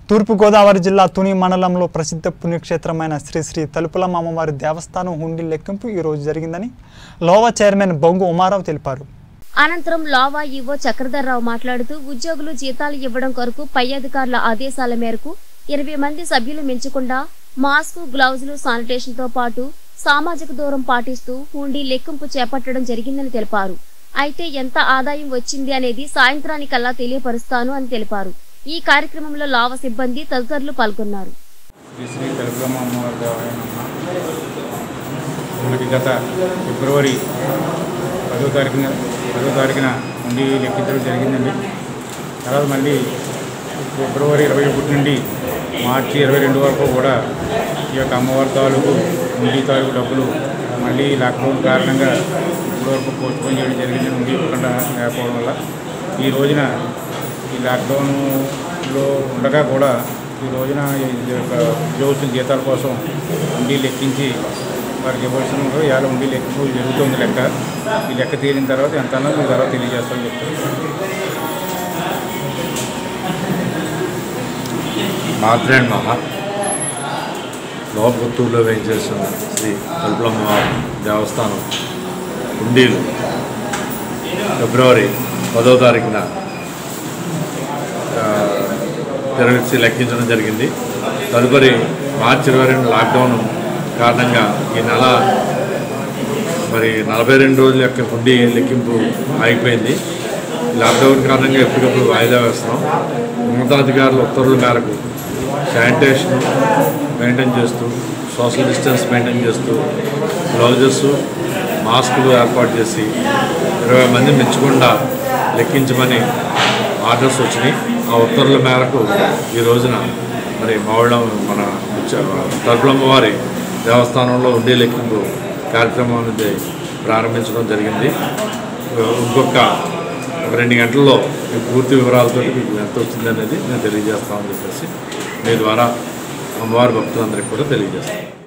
తూర్పుగోదావరి జిల్లా తుని మండలంలో ప్రసిద్ధ పుణ్యక్షేత్రమైన శ్రీ శ్రీ తలుపులమ్మ అమ్మవారి దేవస్థానం హుండీ లెక్కింపు ఈ రోజు జరిగిందని లోవా చైర్మన్ బొంగు ఉమారావు తెలిపారు అనంతరం లావా ఈవో చక్రధర్రావు మాట్లాడుతూ ఉద్యోగులు జీతాలు ఇవ్వడం కొరకు పై అధికారుల ఆదేశాల మేరకు ఇరవై మంది సభ్యులు మించకుండా మాస్క్ గ్లౌజులు శానిటేషన్ తో పాటు సామాజిక దూరం పాటిస్తూ హుండీ లెక్కింపు చేపట్టడం జరిగిందని తెలిపారు అయితే ఎంత ఆదాయం వచ్చింది అనేది సాయంత్రానికల్లా తెలియపరుస్తాను అని తెలిపారు ఈ కార్యక్రమంలో లావా సిబ్బంది తదితరులు పాల్గొన్నారు శ్రీ శ్రీ తెలుగులమ్మ అమ్మవారి దేవాలయనమ్మ మనకి గత ఫిబ్రవరి పదో తారీఖున పదో తారీఖున ఉండి లెక్కించడం జరిగిందండి తర్వాత మళ్ళీ ఫిబ్రవరి ఇరవై ఒకటి నుండి మార్చి ఇరవై రెండు వరకు కూడా ఈ యొక్క అమ్మవారి తాలూకు ఉండి తాలూకు డబ్బులు మళ్ళీ లాక్డౌన్ కారణంగా ఇప్పుడు వరకు పోస్ట్పోన్ చేయడం జరిగింది ఉండి ఇవ్వకుండా లేకపోవడం వల్ల ఈ రోజున ఈ లాక్డౌన్లో ఉండగా కూడా ఈ రోజున ఈ యొక్క ఉద్యోగస్తుల జీతాల కోసం ఉండి లెక్కించి వారికి ఇవ్వాల్సిన ఇవాళ ఉండి లెక్కింపు జరుగుతుంది లెక్క ఈ లెక్క తీరిన తర్వాత ఎంత అన్నది మీకు తర్వాత తెలియజేస్తామని చెప్తాను మాత్రేణ్ మహా లోపగుత్తూరులో వేయించేసిన శ్రీ కల్పులమ్మ దేవస్థానం ఉండీలు ఫిబ్రవరి పదో తారీఖున ఆ, తిరగచ్చి లెక్కించడం జరిగింది తదుపరి మార్చి ఇరవై రెండు లాక్డౌన్ కారణంగా ఈ నెల మరి నలభై రెండు రోజుల యొక్క హుండీ లెక్కింపు ఆగిపోయింది లాక్డౌన్ కారణంగా ఎప్పటికప్పుడు వాయిదా వేస్తున్నాం ఉన్నతాధికారుల ఉత్తర్వుల మేరకు శానిటేషన్ మెయింటైన్ చేస్తూ సోషల్ డిస్టెన్స్ మెయింటైన్ చేస్తూ గ్లౌజెస్ మాస్కులు ఏర్పాటు చేసి ఇరవై మంది మెచ్చకుండా లెక్కించమని ఆర్డర్స్ వచ్చినాయి ఆ ఉత్తర్వుల మేరకు ఈ రోజున మరి మావడం మన తలుపులమ్మ వారి దేవస్థానంలో ఉండే లెక్కింపు కార్యక్రమం అనేది ప్రారంభించడం జరిగింది ఇంకొక ఒక రెండు గంటల్లో మీ పూర్తి వివరాలతో మీకు ఎంత వచ్చింది అనేది నేను తెలియజేస్తామని చెప్పేసి మీ ద్వారా అమ్మవారి భక్తులందరికీ కూడా తెలియజేస్తాను